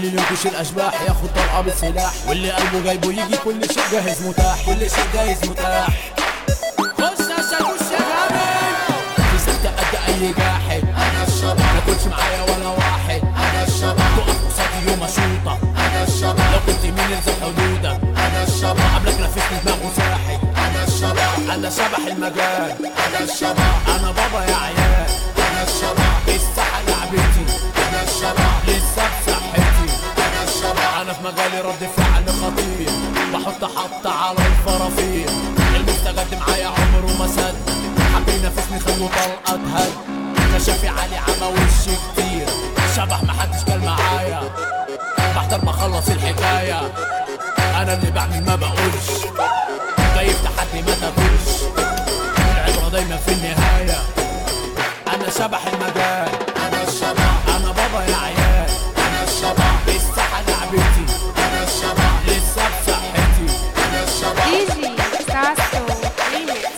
اللي ينكش الاشباح ياخد طلقه بالسلاح واللي قلبه جايبه يجي كل شيء جاهز متاح كل شيء جاهز متاح خش عشان خش يا غامر في ستة قد اي جاحد انا الشباب ما كنتش معايا ولا واحد انا الشباب تقف قصادي يوم اشوطك انا الشباب لو كنت مين يلزم حدودك انا الشباب قبلك لفيتني دماغه ساحل انا الشباب انا شبح المجال انا الشباب انا بابا يا عيال انا الشباب الساحة لعبتي انا الشباب لسه بصحتي انا الشباب انا في مجالي رد فعل خطير بحط حط على الفرافير المستجد معايا عمره ما سد حب ينافسني خلوه طلقه هد كشافي علي عمى وشي كتير شبح محدش كان معايا بحضر بخلص الحكايه انا اللي بعمل ما بقولش جاي في تحدي ما تاكلش العبره دايما في النهايه انا شبح المجال انا الشباب انا بابا يا عيال انا الشباب الساحه لعبتي انا الشباب لسه بصحتي انا الشباب Easy, Sasso, Remix.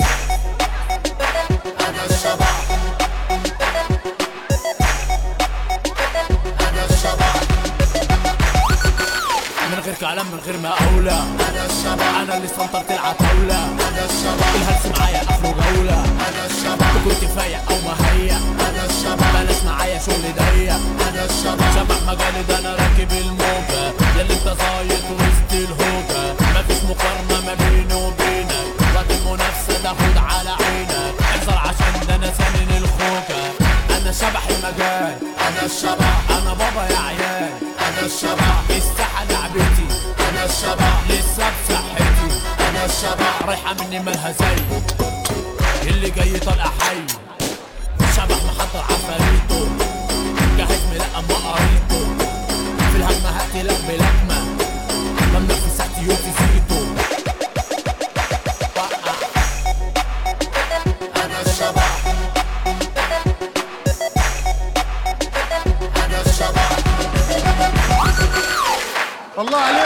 انا الشباب انا الشباب من غير كلام من غير ما اولى انا الشباب انا اللي سنطرت العتاولة انا الشباب الهلس معايا اخره جولة انا الشباب كنت فايق او مهيأ انا الشباب بلاش معايا شغل ضيق انا الشباب شبح مجالي ده انا راكب الموجة ياللي انت زايط وسط الهوجة مفيش مقارنة ما بيني وبينك وقت المنافسة تاخد على عينك احذر عشان ده انا سنن الخوجة انا شبح المجال انا الشباب انا بابا يا عيال انا الشباب الساحة لعبتي انا الشباب لسه بصحتي انا الشباب رايحة مني مالها زي اللي جاي طالع حي شبح محضر عفاريته جاهز ملقم بقريته في الهجمة هقتلك بلكمة ممنوع في ساعتي يوم في زيته وقع. انا الشباب انا الشباب الله عليك